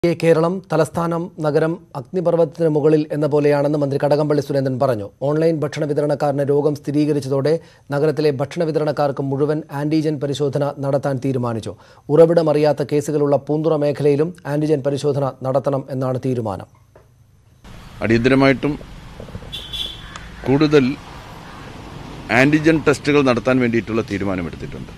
K Keralam തലസ്ഥാനം നഗരം അഗ്നിപർവ്വതത്തിന് മുകളിൽ എന്ന പോലെയാണെന്ന് മന്ത്രി കടകംപള്ളി സുരേന്ദ്രൻ പറഞ്ഞു ഓൺലൈൻ ഭക്ഷണ വിതരണക്കാരന് രോഗം സ്ഥിരീകരിച്ചതോടെ നഗരത്തിലെ ഭക്ഷണ വിതരണക്കാർക്ക് മുഴുവൻ ആന്റിജൻ പരിശോധന നടത്താൻ തീരുമാനിച്ചു ഉറവിടമറിയാത്ത കേസുകളുള്ള പൂന്തുറ മേഖലയിലും ആന്റിജൻ പരിശോധന നടത്തണം എന്നാണ് തീരുമാനം അടിയന്തരമായിട്ടും കൂടുതൽ ആൻറ്റിജൻ ടെസ്റ്റുകൾ നടത്താൻ വേണ്ടിയിട്ടുള്ള തീരുമാനമെടുത്തിട്ടുണ്ട്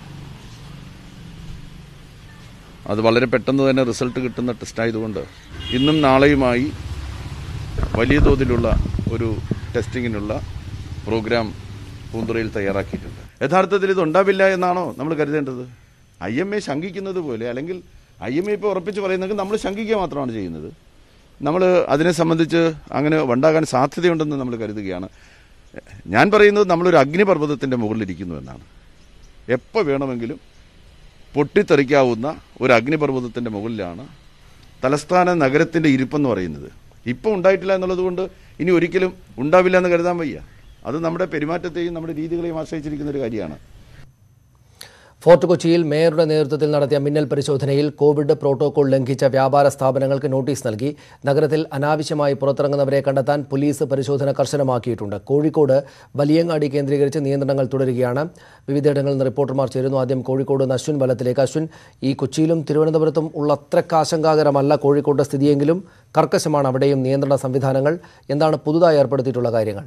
അത് വളരെ പെട്ടെന്ന് തന്നെ റിസൾട്ട് കിട്ടുന്ന ടെസ്റ്റ് ആയതുകൊണ്ട് ഇന്നും നാളെയുമായി വലിയ തോതിലുള്ള ഒരു ടെസ്റ്റിങ്ങിനുള്ള പ്രോഗ്രാം പൂന്തുറയിൽ തയ്യാറാക്കിയിട്ടുണ്ട് യഥാർത്ഥത്തിൽ ഇത് ഉണ്ടാവില്ല എന്നാണോ നമ്മൾ കരുതേണ്ടത് ഐ എം എ ശങ്കിക്കുന്നത് പോലെ അല്ലെങ്കിൽ ഐ എം എ ഇപ്പോൾ ഉറപ്പിച്ച് പറയുന്നെങ്കിൽ നമ്മൾ ശങ്കിക്കുക മാത്രമാണ് ചെയ്യുന്നത് നമ്മൾ അതിനെ സംബന്ധിച്ച് അങ്ങനെ ഉണ്ടാകാൻ സാധ്യതയുണ്ടെന്ന് നമ്മൾ കരുതുകയാണ് ഞാൻ പറയുന്നത് നമ്മളൊരു അഗ്നിപർവ്വതത്തിൻ്റെ മുകളിലിരിക്കുന്നു എന്നാണ് എപ്പോൾ വേണമെങ്കിലും പൊട്ടിത്തെറിക്കാവുന്ന ഒരു അഗ്നിപർവ്വതത്തിൻ്റെ മുകളിലാണ് തലസ്ഥാന നഗരത്തിൻ്റെ ഇരിപ്പെന്ന് പറയുന്നത് ഇപ്പോൾ ഉണ്ടായിട്ടില്ല എന്നുള്ളത് കൊണ്ട് ഇനി ഒരിക്കലും ഉണ്ടാവില്ല എന്ന് കരുതാൻ വയ്യ അത് നമ്മുടെ പെരുമാറ്റത്തെയും നമ്മുടെ രീതികളെയും ആശ്രയിച്ചിരിക്കുന്ന ഒരു കാര്യമാണ് ഫോർട്ട് കൊച്ചിയിൽ മേയറുടെ നേതൃത്വത്തിൽ നടത്തിയ മിന്നൽ പരിശോധനയിൽ കോവിഡ് പ്രോട്ടോകോൾ ലംഘിച്ച വ്യാപാര സ്ഥാപനങ്ങൾക്ക് നോട്ടീസ് നൽകി നഗരത്തിൽ അനാവശ്യമായി പുറത്തിറങ്ങുന്നവരെ കണ്ടെത്താൻ പോലീസ് പരിശോധന കർശനമാക്കിയിട്ടുണ്ട് കോഴിക്കോട് വലിയങ്ങാടി കേന്ദ്രീകരിച്ച് നിയന്ത്രണങ്ങൾ തുടരുകയാണ് വിവിധയിടങ്ങളിൽ നിന്ന് റിപ്പോർട്ടർമാർ ചേരുന്നു ആദ്യം കോഴിക്കോട് നിന്ന് അശ്വിൻ ബലത്തിലേക്ക് അശ്വിൻ ഈ കൊച്ചിയിലും തിരുവനന്തപുരത്തും ഉള്ള അത്രയ്ക്ക് ആശങ്കാകരമല്ല കോഴിക്കോട് സ്ഥിതിയെങ്കിലും കർക്കശമാണ് അവിടെയും നിയന്ത്രണ സംവിധാനങ്ങൾ എന്താണ് പുതുതായി ഏർപ്പെടുത്തിയിട്ടുള്ള കാര്യങ്ങൾ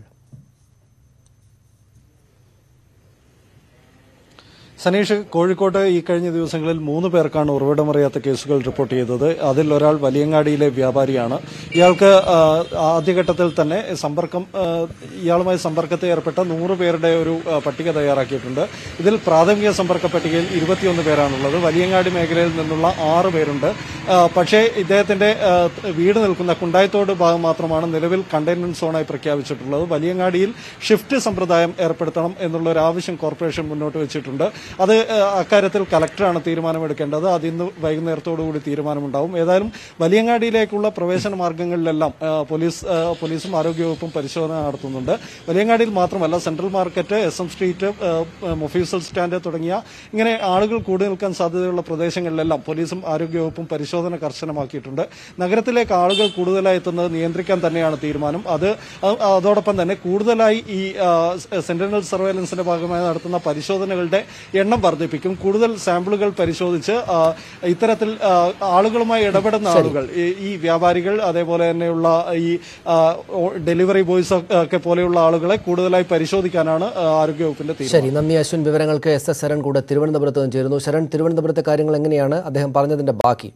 സനീഷ് കോഴിക്കോട്ട് ഈ കഴിഞ്ഞ ദിവസങ്ങളിൽ മൂന്ന് പേർക്കാണ് ഉറവിടമറിയാത്ത കേസുകൾ റിപ്പോർട്ട് ചെയ്തത് അതിൽ ഒരാൾ വലിയങ്ങാടിയിലെ വ്യാപാരിയാണ് ഇയാൾക്ക് ആ, ആദ്യഘട്ടത്തിൽ തന്നെ സമ്പർക്കം ആ, ഇയാളുമായി സമ്പർക്കത്തിൽ ഏർപ്പെട്ട നൂറ് പേരുടെ ഒരു ആ, പട്ടിക തയ്യാറാക്കിയിട്ടുണ്ട് ഇതിൽ പ്രാഥമിക സമ്പർക്ക പട്ടികയിൽ ഇരുപത്തിയൊന്ന് പേരാണുള്ളത് വലിയങ്ങാടി മേഖലയിൽ നിന്നുള്ള ആറ് പേരുണ്ട് ആ, പക്ഷേ ഇദ്ദേഹത്തിന്റെ ആ, വീട് നിൽക്കുന്ന കുണ്ടായത്തോട് ഭാഗം മാത്രമാണ് നിലവിൽ കണ്ടെയ്ൻമെന്റ് സോണായി പ്രഖ്യാപിച്ചിട്ടുള്ളത് വലിയങ്ങാടിയിൽ ഷിഫ്റ്റ് സമ്പ്രദായം ഏർപ്പെടുത്തണം എന്നുള്ള ഒരു ആവശ്യം കോർപ്പറേഷൻ മുന്നോട്ട് വെച്ചിട്ടുണ്ട് അത് ആ, അക്കാര്യത്തിൽ കലക്ടറാണ് തീരുമാനമെടുക്കേണ്ടത് അത് ഇന്ന് വൈകുന്നേരത്തോടുകൂടി തീരുമാനമുണ്ടാവും ഏതായാലും വലിയങ്ങാടിയിലേക്കുള്ള പ്രവേശന മാർഗങ്ങളിലെല്ലാം ആ, പോലീസ് ആ, പോലീസും ആരോഗ്യവകുപ്പും പരിശോധന നടത്തുന്നുണ്ട് വലിയങ്ങാടിയിൽ മാത്രമല്ല central market S M street ആ, ആ, മൊഫീസൽ സ്റ്റാൻഡ് തുടങ്ങിയ ഇങ്ങനെ ആളുകൾ കൂടി നിൽക്കാൻ സാധ്യതയുള്ള പ്രദേശങ്ങളിലെല്ലാം പോലീസും ആരോഗ്യവകുപ്പും പരിശോധന കർശനമാക്കിയിട്ടുണ്ട് നഗരത്തിലേക്ക് ആളുകൾ കൂടുതലായി എത്തുന്നത് നിയന്ത്രിക്കാൻ തന്നെയാണ് തീരുമാനം അത് അ- അതോടൊപ്പം തന്നെ കൂടുതലായി ഈ ആ, സെന്റിനൽ സർവൈലൻസിന്റെ ഭാഗമായി നടത്തുന്ന പരിശോധനകളുടെ എണ്ണം വർദ്ധിപ്പിക്കും കൂടുതൽ സാമ്പിളുകൾ പരിശോധിച്ച് ആ, ഇത്തരത്തിൽ ആ, ആളുകളുമായി ഇടപെടുന്ന ആളുകൾ ഈ- ഈ വ്യാപാരികൾ അതേപോലെ തന്നെയുള്ള ഈ ആ, ഓ- ഡെലിവറി ബോയ്സ് ഒക്കെ പോലെയുള്ള ആളുകളെ കൂടുതലായി പരിശോധിക്കാനാണ് ആ, ആരോഗ്യവകുപ്പിന്റെ തീരുമാനം ശരി നന്ദി അശ്വിൻ വിവരങ്ങൾക്ക് എസ് എസ് ശരൺ കൂടെ തിരുവനന്തപുരത്ത് നിന്ന് ചേരുന്നു ശരൺ തിരുവനന്തപുരത്തെ കാര്യങ്ങൾ എങ്ങനെയാണ് അദ്ദേഹം പറഞ്ഞതിന്റെ ബാക്കി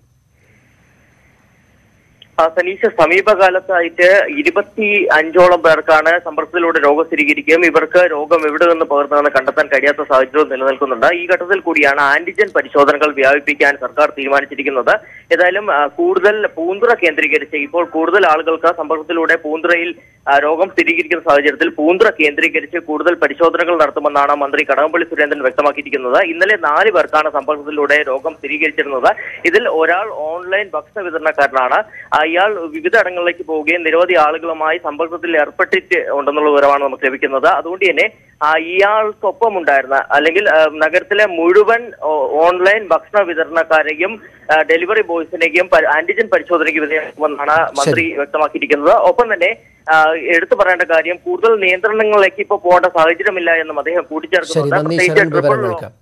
ആ, സനീഷ് സമീപകാലത്തായിട്ട് ഇരുപത്തി അഞ്ചോളം പേർക്കാണ് സമ്പർക്കത്തിലൂടെ രോഗം സ്ഥിരീകരിക്കുകയും ഇവർക്ക് രോഗം എവിടെ നിന്ന് പകർന്നതെന്ന് കണ്ടെത്താൻ കഴിയാത്ത സാഹചര്യവും നിലനിൽക്കുന്നുണ്ട് ഈ ഘട്ടത്തിൽ കൂടിയാണ് ആന്റിജൻ പരിശോധനകൾ വ്യാപിപ്പിക്കാൻ സർക്കാർ തീരുമാനിച്ചിരിക്കുന്നത് ഏതായാലും ആ, കൂടുതൽ പൂന്തുറ കേന്ദ്രീകരിച്ച് ഇപ്പോൾ കൂടുതൽ ആളുകൾക്ക് സമ്പർക്കത്തിലൂടെ പൂന്തുറയിൽ ആ, രോഗം സ്ഥിരീകരിക്കുന്ന സാഹചര്യത്തിൽ പൂന്തുറ കേന്ദ്രീകരിച്ച് കൂടുതൽ പരിശോധനകൾ നടത്തുമെന്നാണ് മന്ത്രി കടകംപള്ളി സുരേന്ദ്രൻ വ്യക്തമാക്കിയിരിക്കുന്നത് ഇന്നലെ നാല് പേർക്കാണ് സമ്പർക്കത്തിലൂടെ രോഗം സ്ഥിരീകരിച്ചിരുന്നത് ഇതിൽ ഒരാൾ ഓൺലൈൻ ഭക്ഷണ വിതരണക്കാരനാണ് അയാൾ വിവിധ ഇടങ്ങളിലേക്ക് പോവുകയും നിരവധി ആളുകളുമായി സമ്പർക്കത്തിൽ ഏർപ്പെട്ടിട്ട് ഉണ്ടെന്നുള്ള വിവരമാണ് നമുക്ക് ലഭിക്കുന്നത് അതുകൊണ്ട് തന്നെ ആ, ഇയാൾക്കൊപ്പം ഉണ്ടായിരുന്ന അല്ലെങ്കിൽ ആ, നഗരത്തിലെ മുഴുവൻ ഓ- ഓൺലൈൻ ഭക്ഷണ വിതരണക്കാരെയും ആ, ഡെലിവറി ബോയ്സിനെയും പ- ആന്റിജൻ പരിശോധനയ്ക്ക് വിധേയമാക്കുമെന്നാണ് മന്ത്രി വ്യക്തമാക്കിയിരിക്കുന്നത് ഒപ്പം തന്നെ ആ, എടുത്തു പറയേണ്ട കാര്യം കൂടുതൽ നിയന്ത്രണങ്ങളിലേക്ക് ഇപ്പോൾ പോകേണ്ട സാഹചര്യമില്ല എന്നും അദ്ദേഹം ശരി കൂട്ടിച്ചേർക്കുന്നുണ്ട് നന്ദി പ്രത്യേകിച്ച് ശരൺ ട്രിപ്പിൾ വിവരങ്ങൾക്ക്